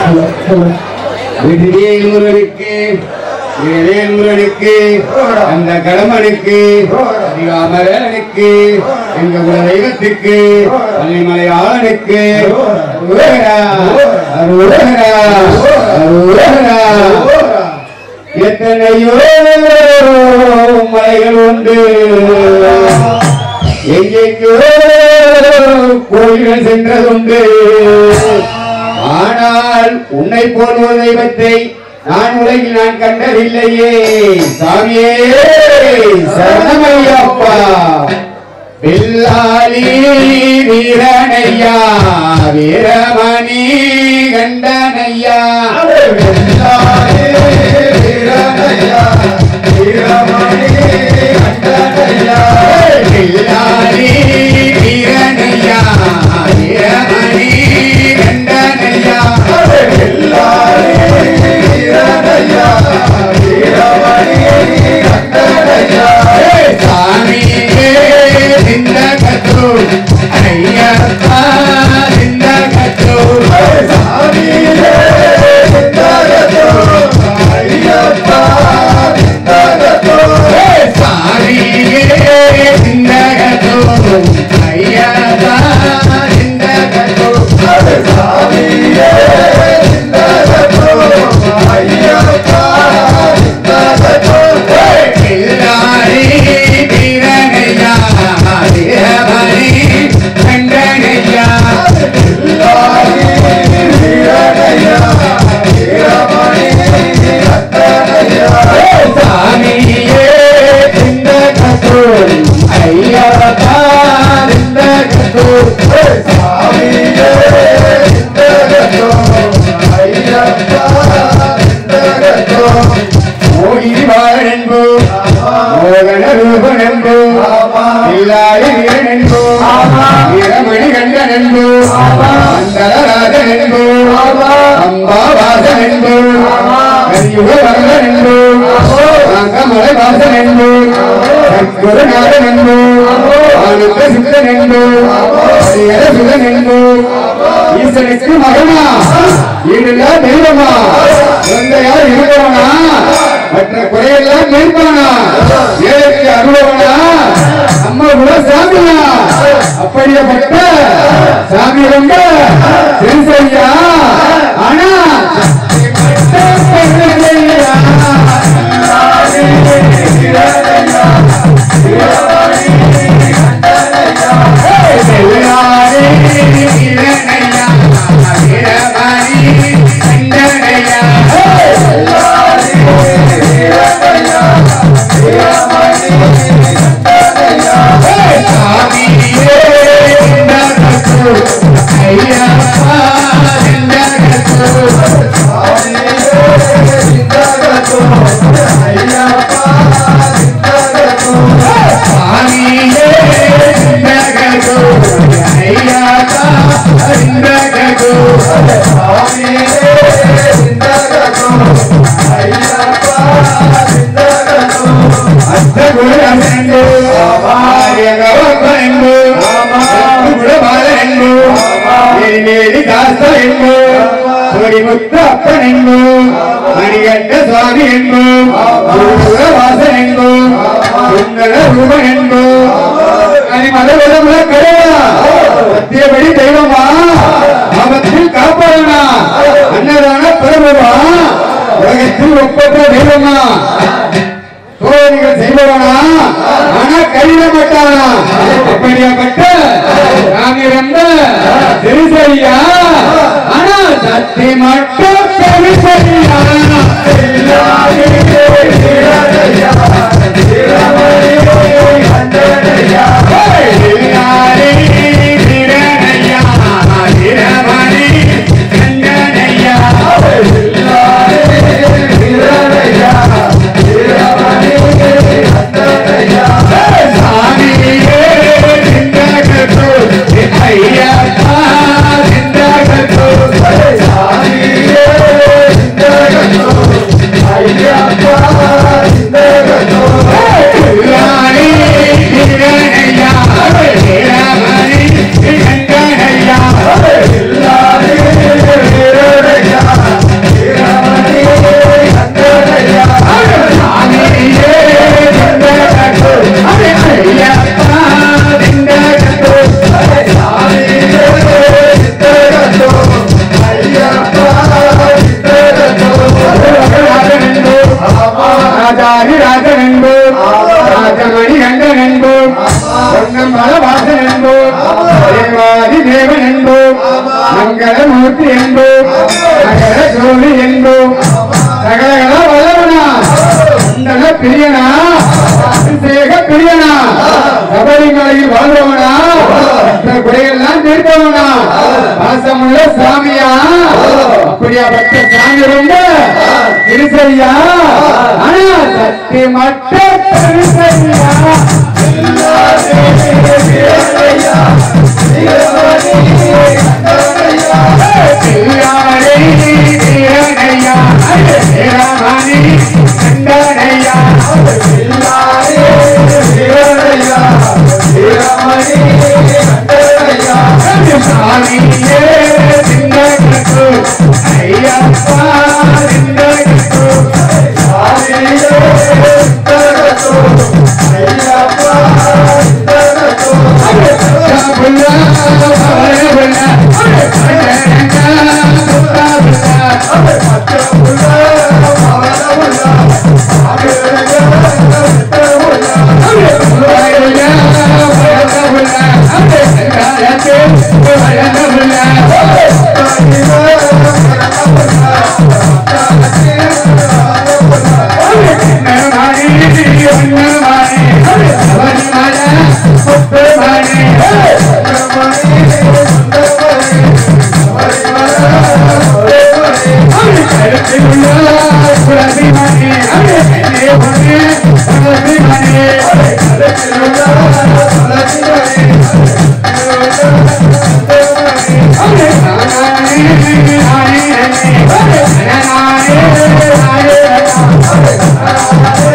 விடுதியில் முருகனுக்கு வேலையில் முருகனுக்கு அந்த கடமனுக்கு அதிகாமரனுக்கு எங்க குல தெய்வத்துக்கு பள்ளிமலை ஆளனுக்கு அருகரா, அருகரா, அருகரா. எத்தனையோ மலைகள் உண்டு எங்கெங்கோ கோயில்கள் சென்றதுண்டு ஆனால் உன்னை போல் ஒரு தெய்வத்தை நான் உலகில் நான் கண்டதில்லையே சாமியே சரணமையப்பா பில்லாலி வீரனையா வீரமணி கண்டனையா பில்லாலி வீரனையா வீரமணி கண்டனையா பில்லாலி வீரனையா வீரமணி கண்டனையா பில்லாலி வீரனையா வீரமணி கண்டனையா சாமியே சிந்தகத்து ஐயப்பா சிந்தகத்து சாமியே சிந்தகத்து ஐயப்பா சிந்தகத்து சாமியே சிந்தகத்து ஐயப்பா சிந்தகத்து சாமியே சிந்தகத்து ஐயப்பா சிந்தகத்து எல்லாரி வீரனையா வீரமணி கண்டனையா எல்லாரி வீரனையா வீரமணி கண்டனையா சாமியே இந்த கத்தூர் ஐயப்பா இந்த கத்தூர் சாமியே இந்த கத்தூர் ஐயப்பா இந்த கத்தூர் மோகிவாழன்பு மோகன ரூபனன்பு இல்லாயிரன்பு வீரமணி கண்டனன்பு மந்தரராஜனன்பு அம்பாவாசனன்பு கரியுக வரலனன்பு அங்கமலை வாசனன்பு சத்குருநாதனன்பு ஆனந்த சித்தனன்பு ஹரிஹர சுதனன்பு ஈசனுக்கு மகனா ஈடுல்லா தெய்வமா குழந்தையார் இருக்கிறவனா மற்ற குறையெல்லாம் நிற்பானா ஏழைக்கு அருளவனா நம்ம கூட சாமியா அப்படியேப்பட்ட சாமி ரொம்ப சென்சரியா ஆனா முத்தப்பன் என்போம் மணிகண்ட சுவாமி என்போம் வாசன் என்போம் சுந்தர ரூபன் என்போம் அது மத விதமுல கிடையா சத்தியபடி தெய்வமா ஆபத்தில் காப்பாடனா அன்னதான பிரபுவா உலகத்தில் ஒப்பற்ற தெய்வமா சோதனைகள் செய்பவனா ஆனா கையிட மாட்டானா அப்படியாப்பட்ட சாமி ரொம்ப சரிசரியா ஆனா சத்தி மட்டும் சரிசரியா ஐயா மலவாசன் என்போம் தேவாதி தேவன் என்போம் மங்களமூர்த்தி என்போம் நகர ஜோதி என்போம் சகலகல வல்லவனா அந்தன பிரியனா அபிஷேக பிரியனா சபரிமலையில் வாழ்ந்தவனா மற்ற குறையெல்லாம் தீர்த்தவனா பாசமுள்ள சாமியா அப்படியாப்பட்ட சாமி ரொம்ப திருசையா ஆனா சக்தி மட்ட திருசையா பிள்ளாரே வீரனையா வீரமணி கண்டனையா சாமியே சிங்கக்கு ஐயப்பா சிங்கக்கு புல்லா புல்லா Hare